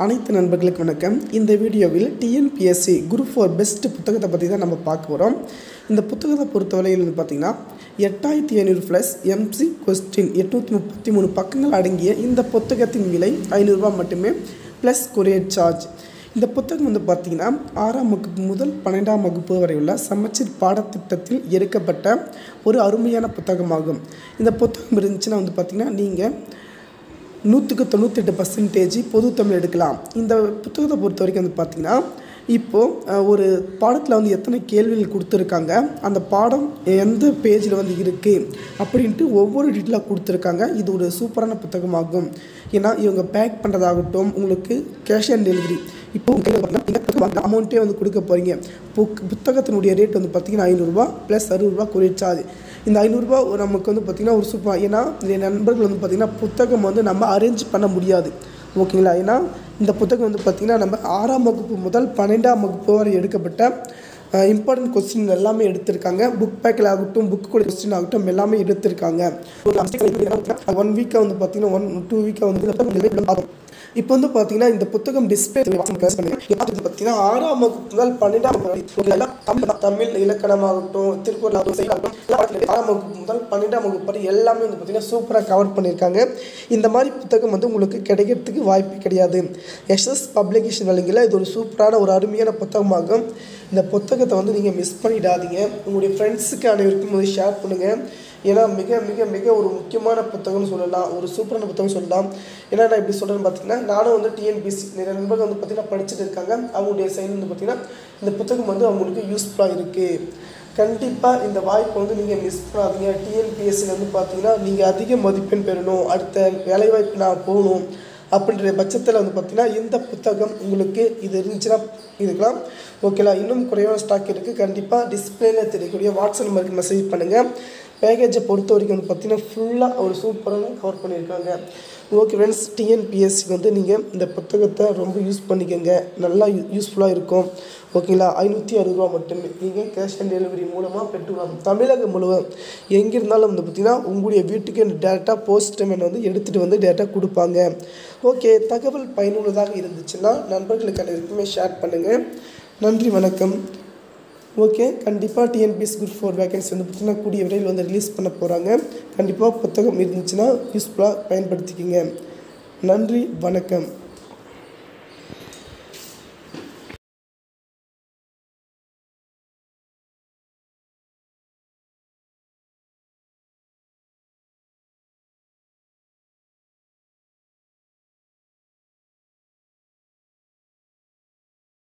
அனைத்து நண்பர்களுக்கு வணக்கம் இந்த வீடியோவில் டிஎன்பிஎஸ்சி குரூப் ஃபோர் பெஸ்ட் புத்தகத்தை பற்றி தான் நம்ம பார்க்க போகிறோம் இந்த புத்தகத்தை பொறுத்தவரையில் வந்து பார்த்திங்கன்னா எட்டாயிரத்தி ஐநூறு ப்ளஸ் எம்சி கொஸ்டின் எட்நூற்றி முப்பத்தி மூணு பக்கங்கள் அடங்கிய இந்த புத்தகத்தின் விலை ஐநூறுரூவா மட்டுமே ப்ளஸ் கொரியர் சார்ஜ் இந்த புத்தகம் வந்து பார்த்திங்கன்னா ஆறாம் வகுப்பு முதல் பன்னெண்டாம் வகுப்பு வரை உள்ள சமச்சீர் பாடத்திட்டத்தில் எடுக்கப்பட்ட ஒரு அருமையான புத்தகமாகும் இந்த புத்தகம் இருந்துச்சுன்னா வந்து பார்த்திங்கன்னா நீங்கள் நூற்றுக்கு தொண்ணூத்தெட்டு பர்சன்டேஜ் பொது தமிழ் எடுக்கலாம் இந்த புத்தகத்தை பொறுத்த வரைக்கும் வந்து பார்த்திங்கன்னா இப்போது அஹ், ஒரு பாடத்தில் வந்து எத்தனை கேள்விகள் கொடுத்துருக்காங்க அந்த பாடம் எந்த பேஜில் வந்து இருக்குது அப்படின்ட்டு ஒவ்வொரு டீட்டெயிலாக கொடுத்துருக்காங்க இது ஒரு சூப்பரான புத்தகமாகும் ஏன்னா இவங்க பேக் பண்ணுறதாகட்டும் உங்களுக்கு கேஷ் ஆன் டெலிவரி இப்போ அமௌண்ட்டே வந்து கொடுக்க போகிறீங்க புக் புத்தகத்தினுடைய ரேட் வந்து பார்த்திங்கன்னா ஐநூறுரூவா ப்ளஸ் அறுபதுரூவா கொரியர் சார்ஜ் இந்த ஐநூறுரூவா நமக்கு வந்து பார்த்திங்கன்னா ஒரு சூப்பர் ஏன்னா என் நண்பர்கள் வந்து பார்த்திங்கன்னா புத்தகம் வந்து நம்ம அரேஞ்ச் பண்ண முடியாது ஓகேங்களா ஏன்னா இந்த புத்தகம் வந்து பார்த்திங்கன்னா நம்ம ஆறாம் வகுப்பு முதல் பன்னெண்டாம் வகுப்பு வரை எடுக்கப்பட்ட இம்பார்ட்டன்ட் கொஸ்டின் எல்லாமே எடுத்திருக்காங்க புக் பேக்கில் ஆகட்டும் புக் கூட கொஸ்டின் ஆகட்டும் எல்லாமே எடுத்திருக்காங்க ஒன் வீக்காக வந்து பார்த்திங்கன்னா ஒன் டூ வீக்காக வந்து ஆகும் இப்போ வந்து பார்த்தீங்கன்னா இந்த புத்தகம் டிஸ்பிளே ப்ளஸ் பண்ணுங்க வந்து பார்த்தீங்கன்னா ஆறாம் வகுப்பு முதல் பன்னெண்டாம் வகுப்பு வரை எல்லாம் தமிழ் தமிழ் இலக்கணமாகட்டும் திருக்குறள் ஆகட்டும் செய்யலாகட்டும் எல்லாம் ஆறாம் வகுப்பு முதல் பன்னெண்டாம் வகுப்பு வரை எல்லாமே வந்து பார்த்தீங்கன்னா சூப்பராக கவர் பண்ணியிருக்காங்க இந்த மாதிரி புத்தகம் வந்து உங்களுக்கு கிடைக்கிறதுக்கு வாய்ப்பு கிடையாது எஸ்எஸ் பப்ளிகேஷன் வழங்கியில் இது ஒரு சூப்பரான ஒரு அருமையான புத்தகமாகும் இந்த புத்தகத்தை வந்து நீங்கள் மிஸ் பண்ணிடாதீங்க உங்களுடைய ஃப்ரெண்ட்ஸுக்கு அனைவருக்கும் வந்து ஷேர் பண்ணுங்கள் ஏன்னா மிக மிக மிக ஒரு முக்கியமான புத்தகம்னு சொல்லலாம் ஒரு சூப்பரான புத்தகம் சொல்லலாம் ஏன்னா நான் இப்படி சொல்கிறேன்னு பார்த்தீங்கன்னா நானும் வந்து டிஎன்பிசி நிறைய நண்பர்கள் வந்து பார்த்திங்கன்னா படிச்சுட்டு இருக்காங்க அவங்களுடைய சைடு வந்து பார்த்திங்கன்னா இந்த புத்தகம் வந்து அவங்களுக்கு யூஸ்ஃபுல்லாக இருக்குது கண்டிப்பாக இந்த வாய்ப்பை வந்து நீங்கள் மிஸ் பண்ணாதீங்க டிஎன்பிஎஸ்சியில் வந்து பார்த்தீங்கன்னா நீங்கள் அதிக மதிப்பெண் பெறணும் அடுத்த வேலைவாய்ப்பு நான் போகணும் அப்படின்ற பட்சத்தில் வந்து பார்த்திங்கன்னா இந்த புத்தகம் உங்களுக்கு இது இருந்துச்சுன்னா இதுக்கெல்லாம் ஓகேலா இன்னும் குறைவான ஸ்டாக் இருக்குது கண்டிப்பாக டிஸ்பிளேல தெரியக்கூடிய வாட்ஸ்அப் நம்பருக்கு மெசேஜ் பண்ணுங்கள் பேக்கேஜை பொறுத்த வரைக்கும் வந்து பார்த்திங்கன்னா ஃபுல்லாக ஒரு சூப்பரான கவர் பண்ணியிருக்காங்க ஓகே ஃப்ரெண்ட்ஸ் டிஎன்பிஎஸ்சிக்கு வந்து நீங்கள் இந்த புத்தகத்தை ரொம்ப யூஸ் பண்ணிக்கோங்க நல்லா யூ யூஸ்ஃபுல்லாக இருக்கும் ஓகேங்களா ஐநூற்றி அறுபது ரூபா மட்டுமே நீங்கள் கேஷ் ஆன் டெலிவரி மூலமாக பெற்றுக்கலாம் தமிழகம் முழுவதும் எங்கே இருந்தாலும் வந்து பார்த்திங்கன்னா உங்களுடைய வீட்டுக்கு டேரெக்டாக போஸ்ட் பேமெண்ட் வந்து எடுத்துகிட்டு வந்து டேரெக்டாக கொடுப்பாங்க ஓகே தகவல் பயனுள்ளதாக இருந்துச்சுன்னா நண்பர்களுக்கு அனைவருக்குமே ஷேர் பண்ணுங்கள் நன்றி வணக்கம் ஓகே கண்டிப்பாக டிஎன்பிஎஸ் குரூப் ஃபோர் வேகன்சி வந்து பார்த்திங்கன்னா கூடிய விரைவில் வந்து ரிலீஸ் பண்ண போகிறாங்க கண்டிப்பாக புத்தகம் இருந்துச்சுன்னா யூஸ்ஃபுல்லாக பயன்படுத்திக்கிங்க நன்றி வணக்கம்